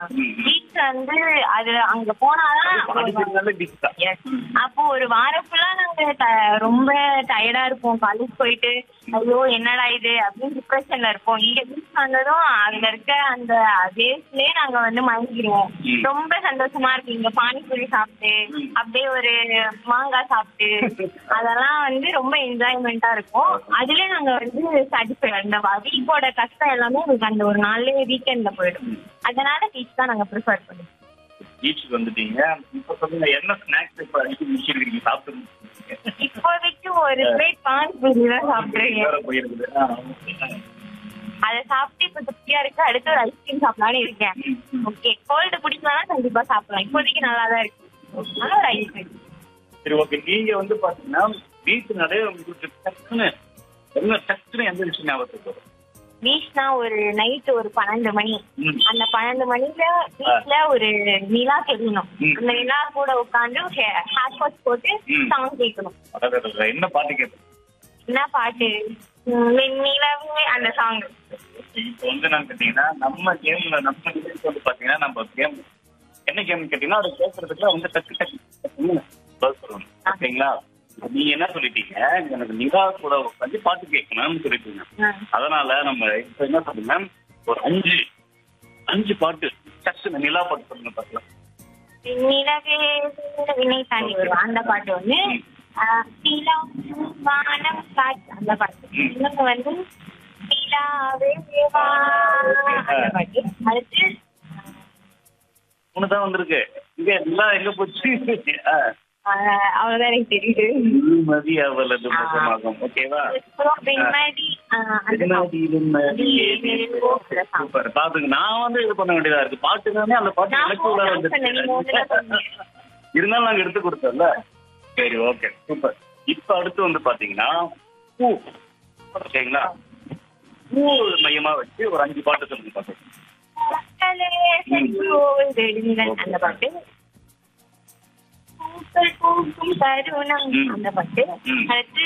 Beach வந்து அது அங்க போனாதான் ஒரு பாண்டிச்சேரினாலே பீச் தான் Yes. அப்போ ஒரு வாரம் ஃபுல்லா நாங்க ட- ரொம்ப டயர்டா இருப்போம் காலேஜ் போயிட்டு ஐயோ என்னடா இது அப்படின்னு டிப்ரெஷன்ல இருப்போம் இங்க பீச் வந்ததும் அதுல இருக்க அந்த வேஸ்ட்லயே நாங்க வந்து மயங்கிடுவோம் ம். ரொம்ப சந்தோஷமா இருக்கு இங்க பானிபூரி சாப்பிட்டு அப்படியே ஒரு மாங்காய் சாப்பிட்டு அதெல்லாம் வந்து ரொம்ப என்ஜாய்மெண்டா இருக்கும் அதுல நாங்க வந்து சாட்டிஸ்ஃபை அந்த வீக்கோட கஷ்டம் எல்லாமே எங்களுக்கு அந்த ஒரு நாள்லயே வீக்கெண்ட்ல போயிடும் அதனால பீச் தான் நாங்க ப்ரிஃபர் பண்ணுவோம் பீச்சுக்கு வந்துட்டீங்க இப்ப சொல்லுங்க என்ன ஸ்நாக்ஸ் இப்ப அடிச்சு முடிச்சிருக்கீங்க சாப்பிட்டு முடிச்சிருக்கீங்க? இப்போதைக்கு ஒரு பிளேட் பானிபூரி தான் சாப்பிடுறீங்க வேற போயிருக்குது ஆ, okay. அதை சாப்பிட்டு இப்ப திருப்தியா இருக்கு அடுத்து ஒரு ஐஸ்கிரீம் சாப்பிடலாம்னு இருக்கேன் ஓகே கோல்டு பிடிக்கலன்னா கண்டிப்பா சாப்பிடலாம் இப்போதைக்கு நல்லா தான் இருக்கு ஆனா ஒரு ஐஸ்கிரீம் சரி ஓகே நீங்க வந்து பாத்தீங்கன்னா பீச்சுனாலே உங்களுக்கு டக்குன்னு என்ன டக்குன்னு எந்த விஷயம் ஞாபகத்துக்கு வரும் பீச்னா ஒரு நைட் ஒரு பன்னெண்டு மணி ம். அந்த பன்னெண்டு மணில பீச்ல ஒரு நிலா தெரியணும் ம். அந்த நிலா கூட உட்காந்து ஹேர் வாஷ் போட்டு ம். சாங் கேட்கணும் அதாவது என்ன பாட்டு கேட்போம் என்ன பாட்டு நிலாவே அந்த சாங் இப்போ வந்து நான் கேட்டீங்கன்னா நம்ம கேம்ல நம்ம நிகழ்ச்சி வந்து பாத்தீங்கன்னா நம்ம கேம் என்ன கேம் கேட்டீங்கன்னா அதை கேட்கறதுக்குலாம் வந்து டக்கு டக்கு டக்குன்னு பதில் சொல்லணும் ஓகேங்களா நீங்க என்ன சொல்லிட்டீங்க எனக்கு நிலா கூட உட்காந்து பாட்டு கேட்கணும்னு சொல்லிட்டீங்க அதனால நம்ம இப்ப என்ன சொல்லுங்க ஒரு அஞ்சு அஞ்சு பாட்டு டக்குன்னு நிலா பாட்டு சொல்லுங்க பார்க்கலாம் நிலவே வினை தாண்டி வரும் அந்த பாட்டு ஒண்ணு ஆஹ் நிலா வானம் காற்று அந்த பாட்டு ம். இன்னொன்னு வந்து நிலாவே வா அந்த பாட்டு அடுத்து மூணு தான் வந்திருக்கு இங்க நிலா எங்க போச்சு ஆ. ஆஹ் அவ்வளவுதான் எனக்கு தெரியுது மதி அவளது முகமாகும் ஓகேவா அப்புறம் வெண்மதி ஆஹ் அந்த song. சூப்பர் பாத்துங்க நான் வந்து இது பண்ண வேண்டியதா இருக்கு பாட்டு தானே அந்த பாட்டு நான் எனக்கு உள்ள phone பண்ணேன், நீங்க முதல்ல சொன்னீங்க. வந்துருச்சு இருந்தாலும் நாங்க எடுத்து கொடுத்தோம்ல சரி ஓகே சூப்பர் இப்ப அடுத்து வந்து பாத்தீங்கன்னா பூ ஓகேங்களா பூ மையமா வச்சு ஒரு அஞ்சு பாட்டு சொல்லுங்க பாத்து பூக்களே செங்கோல் வெடிங்கள் அந்த பாட்டு பூக்கள் பூக்கும் தருணம் ம். அந்த பாட்டு ம். அடுத்து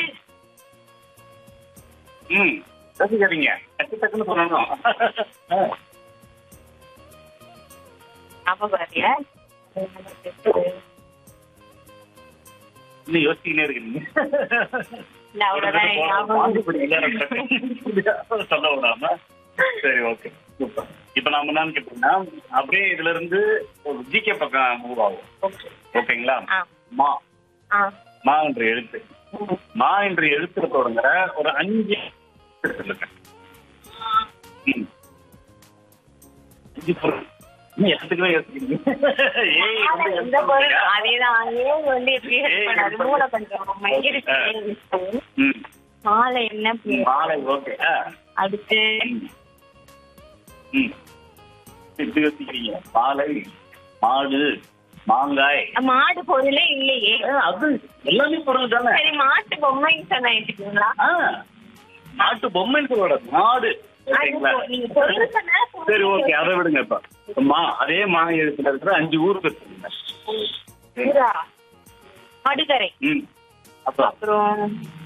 ம் ரசிக்காதீங்க டக்கு டக்குன்னு சொல்லணும் ஞாபகம் வரல இன்னும் யோசிச்சுக்கினே இருக்கீங்க இல்ல அவ்வளவுதான் எனக்கு ஞாபகம் வருது. சொல்ல விடாம சரி ஓகே சூப்பர் இப்ப நாம என்னன்னு கேட்டீங்கன்னா அப்படியே இதுல இருந்து ஒரு ஜிகே பக்கம் மூவ் ஆகும் ஓகேங்களா ஆ. மா ஆ. மா என்ற எழுத்து ம். மா என்ற எழுத்துல தொடங்குற ஒரு அஞ்சு சொல்லுங்க ம். அஞ்சு பொருள் நீ எல்லாத்துக்குமே யோசிக்கிறீங்க ஏய் வந்து இந்த பொருள் அதேதான் ஏன் வந்து எப்படி help ஏய், பண்ணாரு help மூளை கொஞ்சம் மங்கிருச்சு ம். மாலை என்ன பேர் மாலை ஓகே ஆ அடுத்து ம். ம். எப்படி யோசிக்கிறீங்க மாலை மாடு மாங்காய் மாடு பொருளே இல்லையே ஏ, அது எல்லாமே பொருள் தானே சரி மாட்டு பொம்மை சொன்ன எடுத்துக்கீங்களா ஆ, நாட்டு பொம்மைன்னு சொல்லோட மாடு அது ஓகேங்களா பொ- நீங்க பொருள் சொன்னா பொருள் சரி ஓகே அதை விடுங்க இப்ப இப்ப மா அதே மா எழுத்துல இருக்கிற அஞ்சு ஊருக்கு சொல்லுங்க ஊரா? மடுகரை ம் அப்புறம் அப்புறம்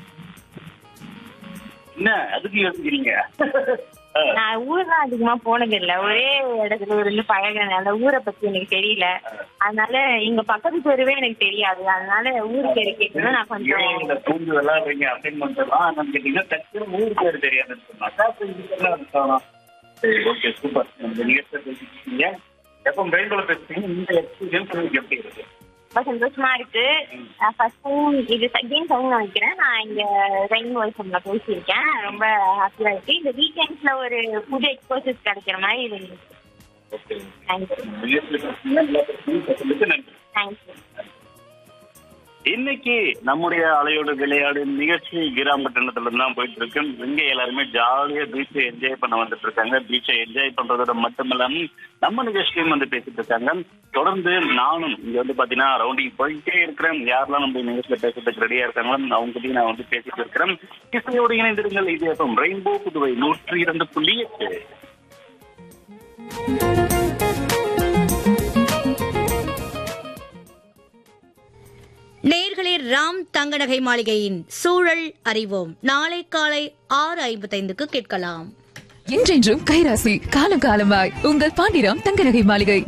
என்ன அதுக்கு யோசிக்கிறீங்க ஆ, நான் ஊர்லாம் அதிகமா போனது இல்ல ஒரே இடத்துல இருந்து பழகினதுனால ஊரை பத்தி எனக்கு தெரியல அதனால இங்க பக்கத்து தெருவே எனக்கு தெரியாது அதனால ஊர் பேரு கேட்கணும் நான் கொஞ்சம் ஏன் இந்த பூந்து விளையாடுறீங்க அசைன்மெண்ட் எல்லாம் என்னன்னு கேட்டீங்கன்னா டக்குனு ஊர் பேர் தெரியாதுன்னு சொன்னாக்கா அப்ப இதுக்கு என்ன அர்த்தம்? சரி ஓகே சூப்பர் இந்த நிகழ்ச்சியை பேசிட்டீங்க எப்போ பிரெயின்குள்ள பேசுறீங்க இந்த எக்ஸ்பீரியன்ஸ் உங்களுக்கு எப்படி இருக்கு ரொம்ப சந்தோஷமா இருக்கு ஃபர்ஸ்ட் டைம் இது செகண்ட் டைம் நினைக்கிறேன் நான் இங்க ரெயின் வாய்ஸ்ல பேசியிருக்கேன் ரொம்ப ஹாப்பியா இருக்கு இந்த வீக்கெண்ட்ஸ்ல ஒரு புது எக்ஸ்போசஸ் கிடைக்கிற மாதிரி இருந்துச்சு ஓகே தேங்க்யூ நிகழ்ச்சியில் பேசுனீங்க, நல்லா பேசுனீங்க. பேசுனதுக்கு நன்றி தேங்க்யூ இன்னைக்கு நம்முடைய அலையோடு விளையாடு நிகழ்ச்சி கிராமப்பட்டினத்துல இருந்து தான் போயிட்டு இருக்கு இங்க எல்லாருமே ஜாலியா பீச்சை என்ஜாய் பண்ண வந்துட்டு இருக்காங்க பீச்சை என்ஜாய் பண்றதோட மட்டும் இல்லாம நம்ம நிகழ்ச்சியும் வந்து பேசிட்டு இருக்காங்க தொடர்ந்து நானும் இங்க வந்து பாத்தீங்கன்னா ரவுண்டிங் போயிட்டே இருக்கிறேன் யாரெல்லாம் நம்ம நிகழ்ச்சியில பேசுறதுக்கு ரெடியா இருக்காங்களோ அவங்க கிட்டயும் நான் வந்து பேசிட்டு இருக்கிறேன் இசையோடு இணைந்திருங்கள் இது எப்போ ரெயின்போ புதுவை நூற்றி இரண்டு புள்ளி எட்டு நேர்களே ராம் தங்கநகை மாளிகையின் சூழல் அறிவோம் நாளை காலை ஆறு ஐம்பத்தைந்துக்கு கேட்கலாம் என்றென்றும் கைராசி காலம் காலமாய் உங்கள் பாண்டிராம் தங்கநகை மாளிகை